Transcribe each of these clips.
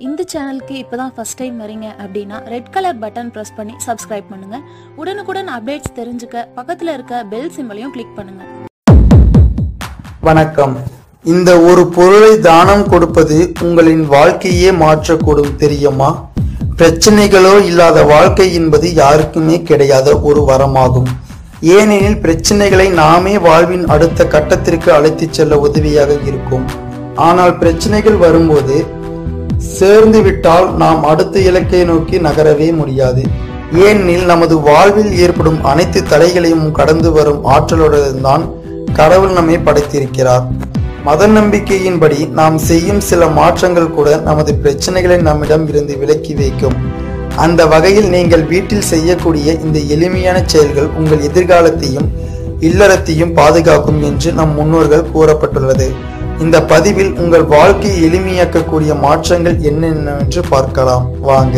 இந்த சேனலுக்கு இப்பதான் ஃபர்ஸ்ட் டைம் வரீங்க அப்படின்னா ரெட் கலர் பட்டன் பிரஸ் பண்ணி சப்ஸ்கிரைப் பண்ணுங்க உடனுக்குடன் அப்டேட்ஸ் தெரிஞ்சுக்க பக்கத்துல இருக்க பெல் சிம்பலையும் கிளிக் பண்ணுங்க வணக்கம் இந்த ஒரு பொருளை தானம் கொடுப்பது உங்களின் வாழ்க்கையே மாற்றக்கூடும் தெரியுமா பிரச்சனைகளோ இல்லாத வாழ்க்கை என்பது யாருக்குமே கிடையாத ஒரு வரமாகும் ஏனெனில் பிரச்சனைகளை நாமே வாழ்வின் அடுத்த கட்டத்திற்கு அழைத்துச் செல்ல உதவியாக இருக்கும் ஆனால் பிரச்சனைகள் வரும்போது சேர்ந்து விட்டால் நாம் அடுத்த இலக்கை நோக்கி நகரவே முடியாது ஏனெனில் நமது வாழ்வில் ஏற்படும் அனைத்து தடைகளையும் கடந்து வரும் ஆற்றலுடன் தான் கடவுள் நம்மை படைத்திருக்கிறார் மத நம்பிக்கையின்படி நாம் செய்யும் சில மாற்றங்கள் கூட நமது பிரச்சனைகளை நம்மிடம் இருந்து விலக்கி வைக்கும் அந்த வகையில் நீங்கள் வீட்டில் செய்யக்கூடிய இந்த எளிமையான செயல்கள் உங்கள் எதிர்காலத்தையும் இல்லறத்தையும் பாதுகாக்கும் என்று நம் முன்னோர்கள் கூறப்பட்டுள்ளது இந்த பதிவில் உங்கள் வாழ்க்கையை எளிமையாக்கக்கூடிய மாற்றங்கள் என்னென்னவென்று பார்க்கலாம் வாங்க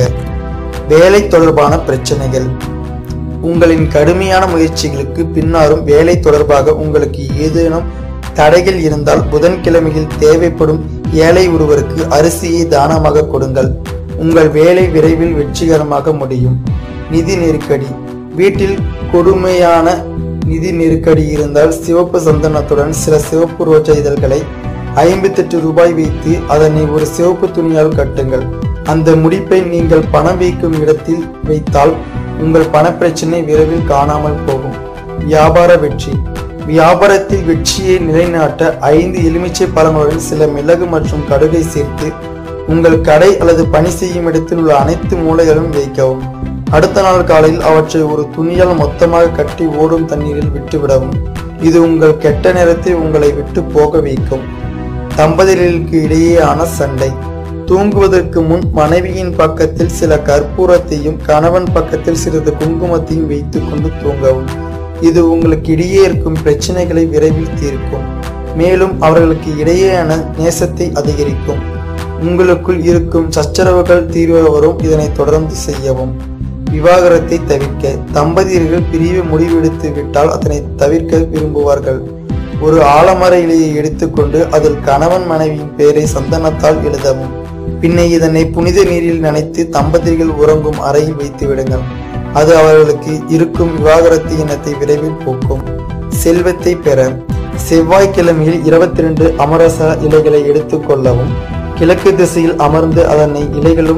வேலை தொடர்பான பிரச்சனைகள் உங்களின் கடுமையான முயற்சிகளுக்கு பின்னாரும் வேலை தொடர்பாக உங்களுக்கு ஏதேனும் தடைகள் இருந்தால் புதன்கிழமையில் தேவைப்படும் ஏழை ஒருவருக்கு அரிசியை தானமாக கொடுங்கள் உங்கள் வேலை விரைவில் வெற்றிகரமாக முடியும் நிதி நெருக்கடி வீட்டில் கொடுமையான நிதி நெருக்கடி இருந்தால் சிவப்பு சந்தனத்துடன் சில சிவப்பு ரோஜா இதழ்களை ஐம்பத்தெட்டு ரூபாய் வைத்து அதனை ஒரு சிவப்பு துணியால் கட்டுங்கள் அந்த முடிப்பை நீங்கள் பணம் வைக்கும் இடத்தில் வைத்தால் உங்கள் பணப்பிரச்சனை விரைவில் காணாமல் போகும் வியாபார வெற்றி வியாபாரத்தில் வெற்றியை நிலைநாட்ட ஐந்து எலுமிச்சை பழங்களுடன் சில மிளகு மற்றும் கடுகை சேர்த்து உங்கள் கடை அல்லது பணி செய்யும் இடத்தில் உள்ள அனைத்து மூலைகளும் வைக்கவும் அடுத்த நாள் காலையில் அவற்றை ஒரு துணியால் மொத்தமாக கட்டி ஓடும் தண்ணீரில் விட்டுவிடவும் இது உங்கள் கெட்ட நேரத்தை உங்களை விட்டு போக வைக்கும் தம்பதிகளுக்கு இடையேயான சண்டை தூங்குவதற்கு முன் மனைவியின் பக்கத்தில் சில கற்பூரத்தையும் கணவன் பக்கத்தில் சிறிது குங்குமத்தையும் வைத்துக் கொண்டு தூங்கவும் இது உங்களுக்கு இடையே இருக்கும் பிரச்சனைகளை விரைவில் தீர்க்கும் மேலும் அவர்களுக்கு இடையேயான நேசத்தை அதிகரிக்கும் உங்களுக்குள் இருக்கும் சச்சரவுகள் தீர்வு வரும் இதனை தொடர்ந்து செய்யவும் விவாகரத்தை தவிர்க்க தம்பதியர்கள் பிரிவு முடிவெடுத்து விட்டால் அதனை தவிர்க்க விரும்புவார்கள் ஒரு ஆலமர இலையை எடுத்துக்கொண்டு அதில் கணவன் மனைவியின் பெயரை சந்தனத்தால் எழுதவும் பின்ன இதனை புனித நீரில் நனைத்து தம்பதிகள் உறங்கும் அறையில் வைத்து விடுங்கள் அது அவர்களுக்கு இருக்கும் விவாகரத்து இனத்தை விரைவில் போக்கும் செல்வத்தை பெற செவ்வாய்க்கிழமையில் இருபத்தி ரெண்டு அமரச இலைகளை எடுத்துக்கொள்ளவும் கிழக்கு திசையில் அமர்ந்து அதனை இலைகளும்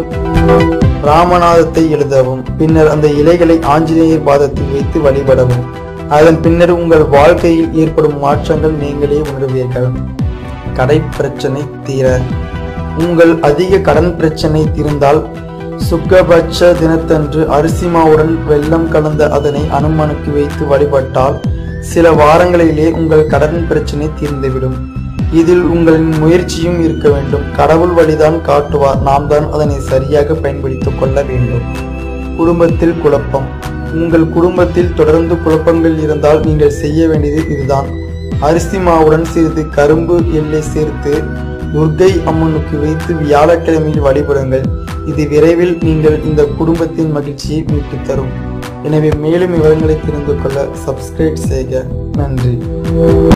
ராமநாதத்தை எழுதவும் பின்னர் அந்த இலைகளை ஆஞ்சநேயர் பாதத்தில் வைத்து வழிபடவும் அதன் பின்னர் உங்கள் வாழ்க்கையில் ஏற்படும் மாற்றங்கள் நீங்களே உணர்வீர்கள் கடை பிரச்சனை தீர உங்கள் அதிக கடன் பிரச்சனை தீர்ந்தால் சுக்கபட்ச தினத்தன்று அரிசி மாவுடன் வெள்ளம் கலந்த அதனை அனுமனுக்கு வைத்து வழிபட்டால் சில வாரங்களிலே உங்கள் கடன் பிரச்சனை தீர்ந்துவிடும் இதில் உங்களின் முயற்சியும் இருக்க வேண்டும் கடவுள் வழிதான் காட்டுவார் நாம் தான் அதனை சரியாக பயன்படுத்திக் கொள்ள வேண்டும் குடும்பத்தில் குழப்பம் உங்கள் குடும்பத்தில் தொடர்ந்து குழப்பங்கள் இருந்தால் நீங்கள் செய்ய வேண்டியது இதுதான் அரிசி மாவுடன் சிறிது கரும்பு எண்ணெய் சேர்த்து துர்க்கை அம்மனுக்கு வைத்து வியாழக்கிழமையில் வழிபடுங்கள் இது விரைவில் நீங்கள் இந்த குடும்பத்தின் மகிழ்ச்சியை மீட்டுத் தரும் எனவே மேலும் விவரங்களை தெரிந்து கொள்ள சப்ஸ்கிரைப் செய்க நன்றி